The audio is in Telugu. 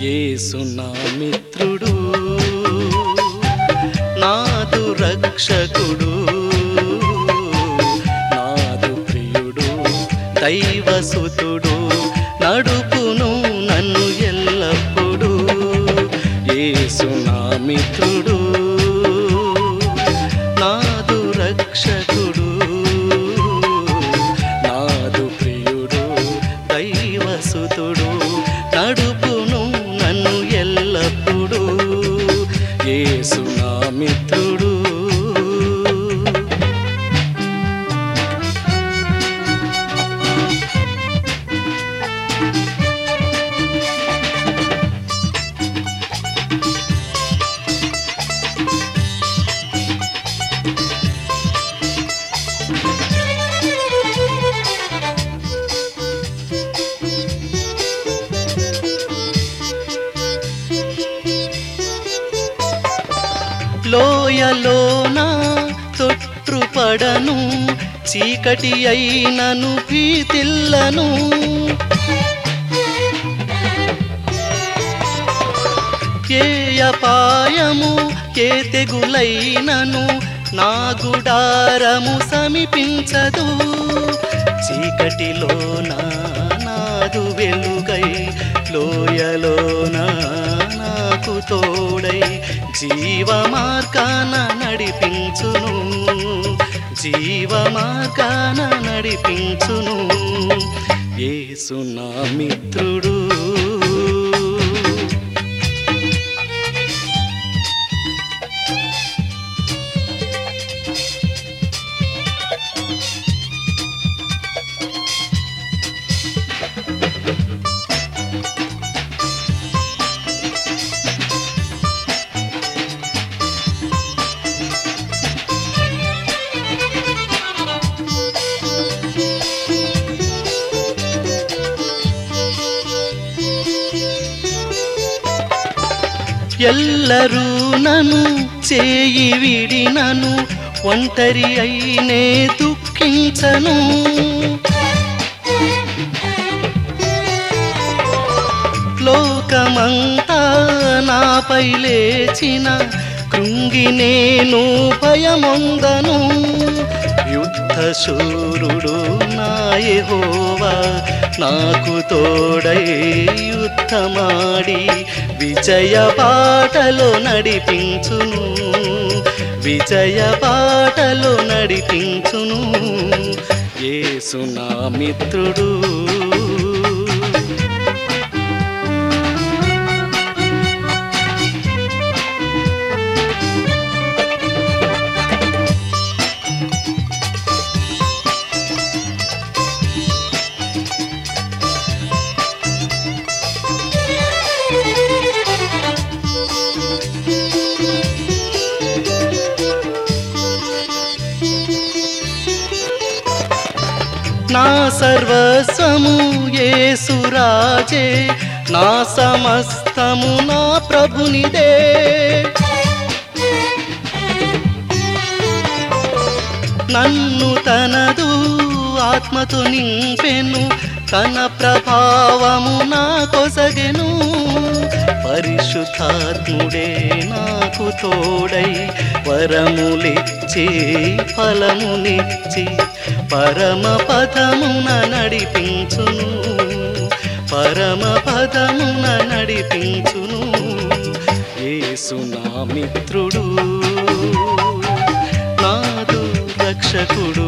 యేసు నా మిత్రుడు నాదు రక్షకుడు నాదు ప్రియుడు దైవసుతుడు నడుపును నన్ను ఎల్లప్పుడూ యేసు నా మిత్రుడు నాదు రక్షకుడు నాదు ప్రియుడు దైవసుతుడు నడుపును నన్ను ఎల్లప్పుడూ యేసు నా మిత్రుడు లోయలోన తొట్టుపడను చీకటి అయినను భీతిల్లను ఏ అపాయము ఏ తెగులైనను నా గుడారము సమీపించదు చీకటిలోన నాదు వెలుగై లోయలోన నాకు తోడై జీవ మార్గాన నడిపించును జీవ మార్గాన నడిపించును యేసు నా మిత్రుడు ఎల్లరూ నను చేయి విడినను ఒంటరి అయినే దుఃఖించను లోకమంతా నాపై లేచిన కృంగి నేను భయమొందను యుద్ధ శూరుడు నా యెహోవా నాకు తోడై యుద్ధమాడి విజయ బాటలో నడిపించును విజయ బాటలో నడిపించును యేసు నా మిత్రుడు నా సర్వస్వము యేసురాజే నా సమస్తము నా ప్రభునిదే నన్ను తనదు ఆత్మతో నింపెను తన ప్రభావము నా కొసగెను పరిశుద్ధాత్ముడే నాకు తోడై వరములిచ్చి ఫలమునిచ్చి పరమ పదమున నడిపించును పరమ పదమున నడిపించును యేసు నా మిత్రుడు నాదు రక్షకుడు